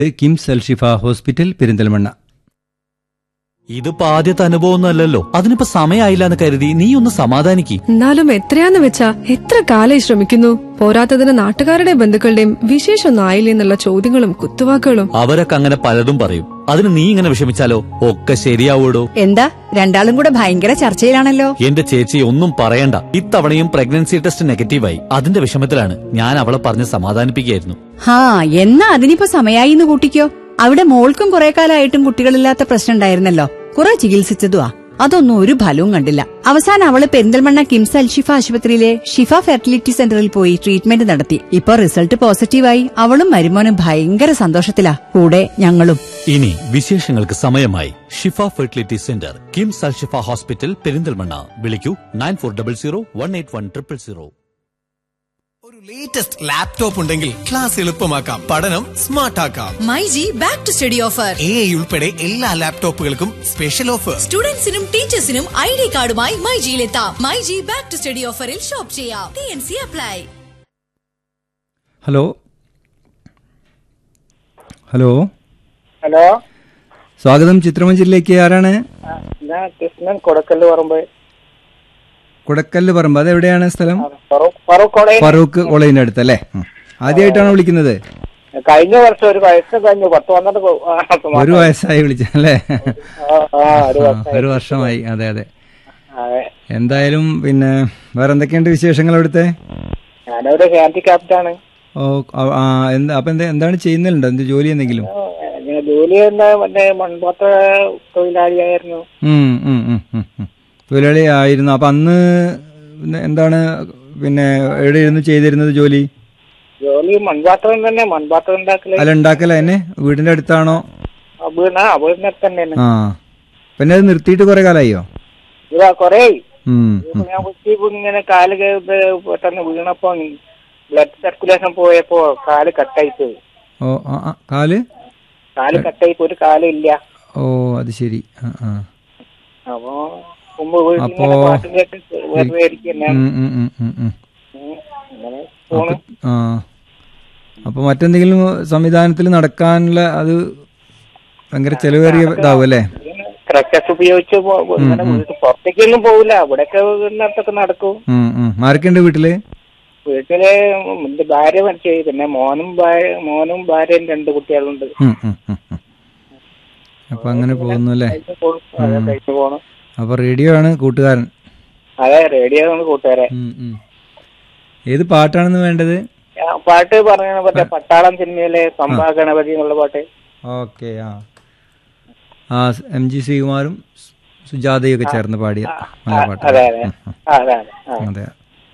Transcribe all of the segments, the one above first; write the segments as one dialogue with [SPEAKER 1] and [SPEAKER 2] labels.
[SPEAKER 1] KIMS Alshifa hospital Perinthalmanna
[SPEAKER 2] ഇതിപ്പോ ആദ്യത്തെ അനുഭവമൊന്നും അല്ലല്ലോ അതിനിപ്പോ സമയമായില്ല എന്ന് കരുതി നീ ഒന്ന് സമാധാനിക്ക്
[SPEAKER 3] എന്നാലും എത്രയാന്ന് വെച്ചാ എത്ര കാലായി ശ്രമിക്കുന്നു പോരാത്തതിന് നാട്ടുകാരുടെ ബന്ധുക്കളുടെയും വിശേഷമൊന്നും ആയില്ലേ എന്നുള്ള ചോദ്യങ്ങളും കുത്തുവാക്കുകളും
[SPEAKER 2] അവരൊക്കെ അങ്ങനെ പലതും പറയും അതിന് നീ ഇങ്ങനെ വിഷമിച്ചാലോ ഒക്കെ ശരിയാവൂടോ
[SPEAKER 4] എന്താ രണ്ടാളും കൂടെ ഭയങ്കര ചർച്ചയിലാണല്ലോ
[SPEAKER 2] എന്റെ ചേച്ചി ഒന്നും പറയണ്ട ഇത്തവണയും പ്രഗ്നൻസി ടെസ്റ്റ് നെഗറ്റീവായി അതിന്റെ വിഷമത്തിലാണ് ഞാൻ അവളെ പറഞ്ഞ് സമാധാനിപ്പിക്കുകയായിരുന്നു
[SPEAKER 4] ഹാ എന്നാ അതിനിപ്പോ സമയായി എന്ന് കൂട്ടിക്കോ അവിടെ മോൾക്കും കുറെ കാലമായിട്ടും കുട്ടികളില്ലാത്ത പ്രശ്നം ഉണ്ടായിരുന്നല്ലോ കുറെ ചികിത്സിച്ചതുവാ അതൊന്നും ഒരു ഫലവും കണ്ടില്ല അവസാനം അവള് പെരിന്തൽമണ്ണ കിംസ് അൽഷിഫ ആശുപത്രിയിലെ ഷിഫ ഫെർട്ടിലിറ്റി സെന്ററിൽ പോയി ട്രീറ്റ്മെന്റ് നടത്തി ഇപ്പൊ റിസൾട്ട് പോസിറ്റീവായി അവളും മരുമോനും ഭയങ്കര സന്തോഷത്തിലാ കൂടെ ഞങ്ങളും
[SPEAKER 2] ഇനി വിശേഷങ്ങൾക്ക് സമയമായി Shifa fertility centre KIMS Al Shifa hospital Perinthalmanna വിളിക്കൂ nine four double zero one eight one triple zero
[SPEAKER 5] ഒരു ലേറ്റസ്റ്റ് ലാപ്ടോപ്പ് ഉണ്ടെങ്കിൽ ക്ലാസ് എളുപ്പമാക്കാം പഠനം സ്മാർട്ട് ആക്കാം
[SPEAKER 6] myG back to study offer
[SPEAKER 5] A I ഉൾപ്പെടെ എല്ലാ ലാപ്ടോപ്പുകൾക്കും സ്പെഷ്യൽ ഓഫർ
[SPEAKER 6] സ്റ്റുഡൻസിനും ടീച്ചേഴ്സിനും ഐ ഡി കാർഡുമായി മൈജിയിലെത്താം മൈജി ബാക്ക് ടു സ്റ്റഡി ഓഫറിൽ ഷോപ്പ് ചെയ്യാം T N C apply
[SPEAKER 1] hello hello
[SPEAKER 7] hello
[SPEAKER 1] സ്വാഗതം ചിത്രമഞ്ചിലേക്ക് ആരാണ്
[SPEAKER 7] ഞാൻ കൃഷ്ണൻ കൊടക്കല്ല് പറമ്പ്
[SPEAKER 1] കുടക്കല്ല് പറമ്പ് അതെവിടെയാണ് സ്ഥലം
[SPEAKER 7] ഫറൂഖ് കോളേജ്
[SPEAKER 1] ഫറൂഖ് കോളേജിന്റെ അടുത്ത് അല്ലേ ഉം. ആദ്യമായിട്ടാണ് വിളിക്കുന്നത്
[SPEAKER 7] കഴിഞ്ഞ വർഷം ഒരു വയസ്സ് കഴിഞ്ഞു പത്ത് പന്ത്രണ്ട് കൊ- ആ,
[SPEAKER 1] ഒരു വയസ്സായി വിളിച്ചല്ലേ
[SPEAKER 7] ആ, ആ, ഒരു വർഷം
[SPEAKER 1] ഒരു വർഷമായി അതെ അതെ
[SPEAKER 7] അതെ
[SPEAKER 1] എന്തായാലും പിന്നെ വേറെ എന്തൊക്കെയുണ്ട് വിശേഷങ്ങൾ അവിടുത്തെ
[SPEAKER 7] ഞാനൊരു ഹാൻഡിക്യാപ്റ്റാണ്
[SPEAKER 1] ഓ ആ, ആ, എന്താ അപ്പൊ എന്താ എന്താണ് ചെയ്യുന്നുണ്ടോ എന്ത് ജോലി എന്തെങ്കിലും
[SPEAKER 7] ഞാൻ ജോലി ചെയ്യുന്ന മറ്റേ മൺപാത്ര തൊഴിലാളിയായിരുന്നു
[SPEAKER 1] ഉം, ഉം, ഉം, ഉം, ഉം. തൊഴിലാളി ആയിരുന്നു അപ്പൊ അന്ന് പിന്നെ എന്താണ് പിന്നെ എവിടെ ഇരുന്ന് ചെയ്തിരുന്നത് ജോലി
[SPEAKER 7] ജോലി മൺപാത്രം തന്നെ മൺപാത്രം ഉണ്ടാക്കല്
[SPEAKER 1] അല്ല ഉണ്ടാക്കല എന്നെ വീടിന്റെ അടുത്താണോ
[SPEAKER 7] ആ, വീണ ആ, വീടിനടുത്ത് തന്നെയാണ്
[SPEAKER 1] ആ പിന്നെ അത് നിർത്തിയിട്ട് കുറെ കാലായോ
[SPEAKER 7] ഇതാ കൊറേ
[SPEAKER 1] ഉം, ഉം.
[SPEAKER 7] ഞാൻ കുത്തി ഇങ്ങനെ കാല് കേ- ഇത് പെട്ടെന്ന് വീണപ്പോ ബ്ലഡ് സർക്കുലേഷൻ പോയപ്പോ കാല് കട്ടായി പോയി
[SPEAKER 1] ഓ ആ ആ, കാല്
[SPEAKER 7] കാല് കട്ടായി പോയി ഒരു കാലും ഇല്ല
[SPEAKER 1] ഓ അത് ശരി ആ ആ
[SPEAKER 7] അപ്പൊ മുമ്പ് വീട്ടിൽ
[SPEAKER 1] അപ്പോ-
[SPEAKER 7] ഇങ്ങനെ പാട്ടും കേട്ട് വെറുതെ ഇരിക്കുന്ന
[SPEAKER 1] ഉം, ഉം, ഉം, ഉം, ഉം.
[SPEAKER 7] അങ്ങനെ പോണു
[SPEAKER 1] ആ അപ്പൊ മറ്റെന്തെങ്കിലും സംവിധാനത്തിൽ നടക്കാനുള്ള അത് ഭയങ്കര ചെലവേറിയ ഇതാവും അല്ലേ
[SPEAKER 7] ക്രക്കസ് ഉപയോഗിച്ച് പോ- ഇങ്ങനെ വീട്ട് പുറത്തേക്കൊന്നും പോവില്ല ഇവിടെയൊക്കെ വീടിനടുത്തൊക്കെ നടക്കും
[SPEAKER 1] ഉം, ഉം. ആരൊക്കെയുണ്ട് വീട്ടില്
[SPEAKER 7] വീട്ടില് എന്റെ ഭാര്യ മരിച്ചു പിന്നെ മോനും ഭാര്യ മോനും ഭാര്യയും രണ്ട് കുട്ടികളുണ്ട്
[SPEAKER 1] ഉം, ഉം, ഉം, ഉം. അപ്പൊ അങ്ങനെ പോകുന്നു അല്ലേ
[SPEAKER 7] കഴിച്ച് പോണു. അതെ, കഴിച്ച് പോണു
[SPEAKER 1] അപ്പൊ റേഡിയോ ആണ് കൂട്ടുകാരൻ
[SPEAKER 7] അതെ റേഡിയോ ആണ് കൂട്ടുകാരെ
[SPEAKER 1] ഉം, ഉം. ഏത് പാട്ടാണെന്ന് വേണ്ടത്
[SPEAKER 7] ആ, പാട്ട് പറഞ്ഞ മറ്റേ പട്ടാളം സിനിമയിലെ സംഭാ ഗണപതി എന്നുള്ള പാട്ട്
[SPEAKER 1] ഓക്കെ ആ ആ എം ജി ശ്രീകുമാറും സുജാതയും ഒക്കെ ചേർന്ന് പാടിയ നല്ല
[SPEAKER 7] ആ,
[SPEAKER 1] പാട്ട്
[SPEAKER 7] അതെ അതെ ആ, അതെ അതെ ആ.
[SPEAKER 1] അതെ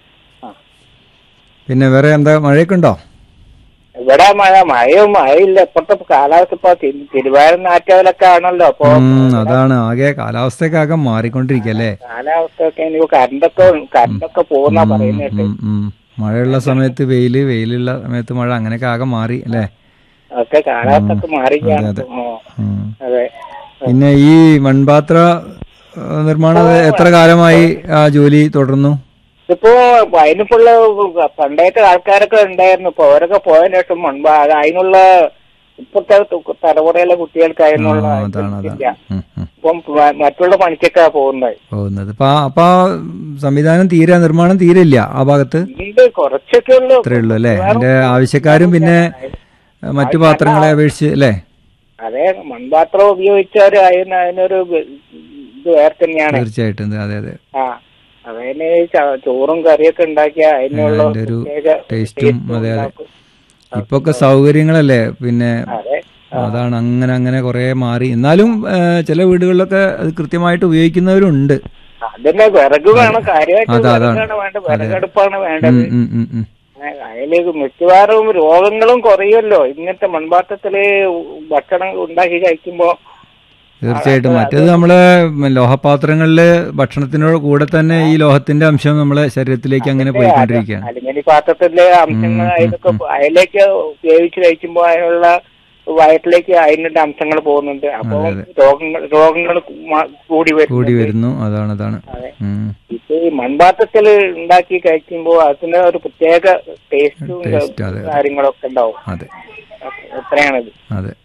[SPEAKER 1] പിന്നെ വേറെ എന്താ മഴയൊക്കെ ഉണ്ടോ
[SPEAKER 7] ഇവിടെ മഴ മഴയും മഴയില്ല ഇപ്പോഴത്തെ കാലാവസ്ഥ ഇപ്പൊ തി- തിരുവായൂർ നാറ്റവലൊക്കെ ആണല്ലോ അപ്പൊ
[SPEAKER 1] ഉം, അതാണ് ആകെ കാലാവസ്ഥയൊക്കെ ആകെ മാറിക്കൊണ്ടിരിക്കല്ലേ
[SPEAKER 7] കാലാവസ്ഥ ഒക്കെ ഇനി കറണ്ടൊക്കെ കറണ്ടൊക്കെ പോകുന്ന പറയുന്നത് കേട്ട്.
[SPEAKER 1] ഉം, ഉം. മഴയുള്ള സമയത്ത് വെയില് വെയിലുള്ള സമയത്ത് മഴ അങ്ങനെയൊക്കെ ആകെ മാറി അല്ലേ
[SPEAKER 7] ഒക്കെ കാലാവസ്ഥ ഒക്കെ മാറിയാണ്
[SPEAKER 1] അതെ,
[SPEAKER 7] ഓ,
[SPEAKER 1] ഉം.
[SPEAKER 7] അതെ
[SPEAKER 1] പിന്നെ ഈ മൺപാത്ര ആ, നിർമ്മാണം അത് എത്ര കാലമായി ആ ജോലി തുടർന്നു
[SPEAKER 7] ഇതിപ്പോ അതിനിപ്പുള്ള പണ്ടത്തെ ആൾക്കാരൊക്കെ ഉണ്ടായിരുന്നു ഇപ്പൊ അവരൊക്കെ പോയതിനു ശേഷം മുൻപ് അത് അതിനുള്ള ഇപ്പോഴത്തെ തു- തലമുറയിലെ കുട്ടികൾക്ക്
[SPEAKER 1] ആ,
[SPEAKER 7] അതിനുള്ള
[SPEAKER 1] അതാണ്
[SPEAKER 7] ഇതില്ല
[SPEAKER 1] അതാണ് ഉം, ഉം.
[SPEAKER 7] ഇപ്പം മ- മറ്റുള്ള പണിക്കൊക്കെ പോകുന്നത്
[SPEAKER 1] പോകുന്നത് അപ്പൊ ആ- അപ്പൊ ആ സംവിധാനം തീരെ നിർമ്മാണം തീരെ ഇല്ല ആ ഭാഗത്ത്
[SPEAKER 7] ഉണ്ട് കുറച്ചൊക്കെ ഉള്ളു
[SPEAKER 1] അത്രേ ഉള്ളൂ അല്ലേ അതിന്റെ ആവശ്യക്കാരും പിന്നെ മറ്റു പാത്രങ്ങളെ അപേക്ഷിച്ച് അല്ലേ
[SPEAKER 7] അതെ മൺപാത്രം ഉപയോഗിച്ചവര് അതിന് അതിനൊരു ഇത് വേറെ തന്നെയാണ്
[SPEAKER 1] തീർച്ചയായിട്ടും അതെ അതെ
[SPEAKER 7] ആ അതിന് ച- ചോറും കറിയൊക്കെ ഉണ്ടാക്കിയ അതിനുള്ള
[SPEAKER 1] അതിന്റെ ഒരു
[SPEAKER 7] പ്രത്യേക
[SPEAKER 1] ടേസ്റ്റും
[SPEAKER 7] ടേസ്റ്റും
[SPEAKER 1] അതെ അതെ
[SPEAKER 7] ഉണ്ടാക്കും.
[SPEAKER 1] ഇപ്പൊ ഒക്കെ സൗകര്യങ്ങളല്ലേ പിന്നെ
[SPEAKER 7] അതെ
[SPEAKER 1] അതാണ് അങ്ങനെ അങ്ങനെ കുറെ മാറി എന്നാലും ആ, ചില വീടുകളിലൊക്കെ അത് കൃത്യമായിട്ട് ഉപയോഗിക്കുന്നവരുണ്ട്
[SPEAKER 7] അതന്നെ വിറക് വേണം കാര്യമായിട്ട്
[SPEAKER 1] അതെ, അതാണ്.
[SPEAKER 7] വിറകാണ് വേണ്ടത് വിറകടുപ്പാണ് വേണ്ടത്
[SPEAKER 1] ഉം, ഉം, ഉം, ഉം.
[SPEAKER 7] അതിലേക്ക് മിക്കവാറും രോഗങ്ങളും കുറയുമല്ലോ ഇങ്ങനത്തെ മൺപാത്രത്തില് ഭക്ഷണം ഉണ്ടാക്കി കഴിക്കുമ്പോ
[SPEAKER 1] തീർച്ചയായിട്ടും മറ്റേത് നമ്മളെ ലോഹപാത്രങ്ങളില് ഭക്ഷണത്തിനോട് കൂടെ തന്നെ ഈ ലോഹത്തിന്റെ അംശം നമ്മളെ ശരീരത്തിലേക്ക് അങ്ങനെ പോയിക്കൊണ്ടിരിക്കുകയാണ്
[SPEAKER 7] അലുമിനി പാത്രത്തിലെ അംശങ്ങൾ അതിലൊക്കെ അതിലേക്ക് ഉപയോഗിച്ച് കഴിക്കുമ്പോ അതിനുള്ള വയറ്റിലേക്ക് അതിനുള്ള അംശങ്ങൾ പോകുന്നുണ്ട് അപ്പൊ
[SPEAKER 1] അതെ,
[SPEAKER 7] രോഗങ്ങൾ രോഗങ്ങൾ മ- കൂടി വരും
[SPEAKER 1] കൂടി വരുന്നു അതാണ് അതാണ് ഉം.
[SPEAKER 7] ഇപ്പൊ ഈ മൺപാത്രത്തിൽ ഉണ്ടാക്കി കഴിക്കുമ്പോ അതിന് ഒരു പ്രത്യേക ടേസ്റ്റും
[SPEAKER 1] Taste, അതെ, അതെ.
[SPEAKER 7] കാര്യങ്ങളൊക്കെ ഉണ്ടാവും
[SPEAKER 1] അതെ
[SPEAKER 7] എത്രയാണിത്
[SPEAKER 1] അതെ